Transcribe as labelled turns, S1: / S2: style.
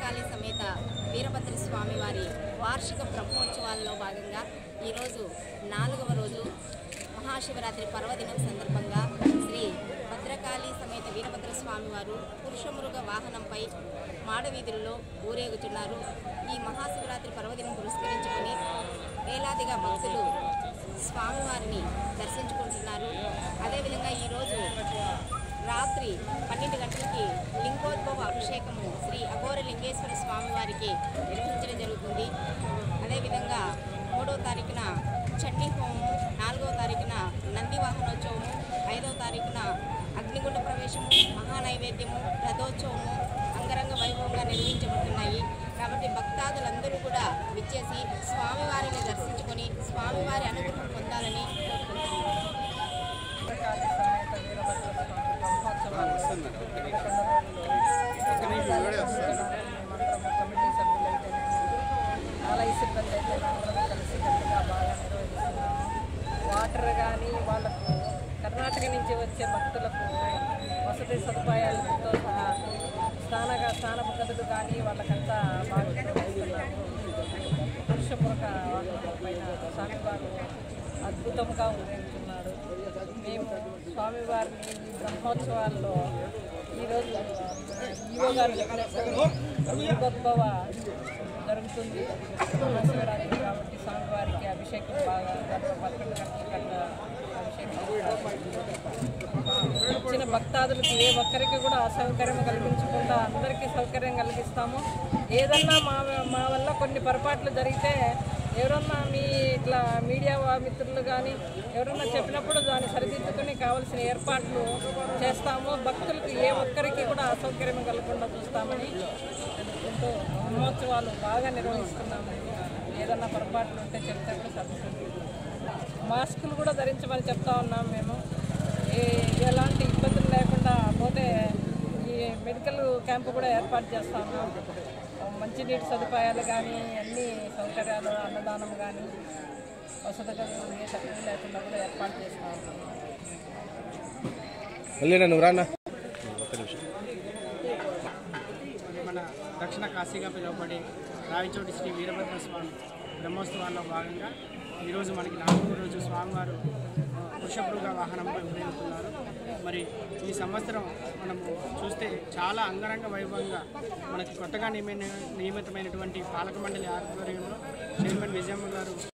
S1: భద్రకాళి సమేత వీరభద్ర స్వామి వారి వార్షిక బ్రహ్మోత్సవాల్లో భాగంగా ఈరోజు నాలుగవ రోజు మహాశివరాత్రి పర్వదినం సందర్భంగా శ్రీ భద్రకాళి సమేత వీరభద్ర స్వామి వారు పురుషమృగ వాహనంపై మాడవీధుల్లో ఊరేగుతున్నారు ఈ మహాశివరాత్రి పర్వదినం పురస్కరించుకొని వేలాదిగా భక్తులు స్వామివారిని దర్శించుకుంటున్నారు అదేవిధంగా ఈరోజు రాత్రి పన్నెండు గంటలకి లింగోద్భవ అభిషేకము శ్రీ అఘోర లింగేశ్వర స్వామి వారికి నిర్వహించడం జరుగుతుంది అదేవిధంగా మూడో తారీఖున చండీ హోమము నాలుగో తారీఖున నంది వాహనోత్సవము ఐదవ తారీఖున అగ్నిగుండ ప్రవేశము మహానైవేద్యము రథోత్సవము అంగరంగ వైభవంగా నిర్వహించబడుతున్నాయి కాబట్టి భక్తాదులందరూ కూడా విచ్చేసి స్వామివారిని దర్శించుకొని స్వామివారి అనుగ్రహం పొందాలని కోరుకుంటున్నాను
S2: భద్రకాళి సమేత వీరభద్ర స్వామి బ్రహ్మోత్సవాలు మంత్రము కమిటీ సభ్యులైతే ఆలయ సిబ్బంది అయితే అందరం కలిసి కట్టుగా బాగా నిర్వహిస్తున్నాము వాటర్ కానీ వాళ్ళకు కర్ణాటక నుంచి వచ్చే భక్తులకు వసతి సదుపాయాలతో సహా స్నానగా స్నానపు గదులు కానీ వాళ్ళకంతా బాగా నిర్వహిస్తున్నాము పురుషముఖ పైన స్వామివారు అద్భుతంగా ఊరేగుతున్నాడు మేము స్వామివారిని ఈ బ్రహ్మోత్సవాల్లో ఈరోజు ఈవో గారు చెప్పినట్టు గొప్పవ జరుగుతుంది శివరాత్రి కాబట్టి స్వామివారికి అభిషేకం బాగా గంట పదకొండు గంటల కన్నా అభిషేకం వచ్చిన భక్తాదులకు ఏ ఒక్కరికి కూడా అసౌకర్యం కలిగించకుండా అందరికీ సౌకర్యం కలిగిస్తాము ఏదన్నా మా మా వల్ల కొన్ని పొరపాట్లు జరిగితే ఎవరన్నా మీ ఇట్లా మీడియా వా- మిత్రులు కానీ ఎవరన్నా చెప్పినప్పుడు దాన్ని సరిదిద్దుకొని కావాల్సిన ఏర్పాట్లు చేస్తాము భక్తులకు ఏ ఒక్కరికి కూడా అసౌకర్యం కలగకుండా చూస్తామని ఎంతో బ్రహ్మోత్సవాలు బాగా నిర్వహిస్తున్నాము ఏదన్నా పొరపాట్లు ఉంటే చెప్తే కూడా సరిదిద్దుతాము మాస్కులు కూడా ధరించమని చెప్తా ఉన్నాం మేము ఏ ఎలాంటి ఇబ్బందులు లేకుండా పోతే ఈ మెడికల్ క్యాంపు కూడా ఏర్పాటు చేస్తా ఉన్నాం మంచినీటి సదుపాయాలు కానీ అన్ని సౌకర్యాలు అన్నదానం కానీ వసతి గదులు ఏ తక్కువ లేకుండా కూడా ఏర్పాటు చేస్తా ఉన్నాం
S3: మళ్ళీ నువ్వు రానా
S4: మన దక్షిణ కాశీగా పిలువబడే రాయచోటి శ్రీ వీరభద్ర స్వామి బ్రహ్మోత్సవాల్లో భాగంగా ఈరోజు మనకి నాలుగో రోజు స్వామివారు వృషభృగ వాహనంపై ఊరేగుతున్నారు మరి ఈ సంవత్సరం మనము చూస్తే చాలా అంగరంగ వైభవంగా మనకి కొత్తగా నియమ నియమితమైనటువంటి పాలక మండలి ఆధ్వర్యంలో చైర్మన్ విజయమ్మ గారు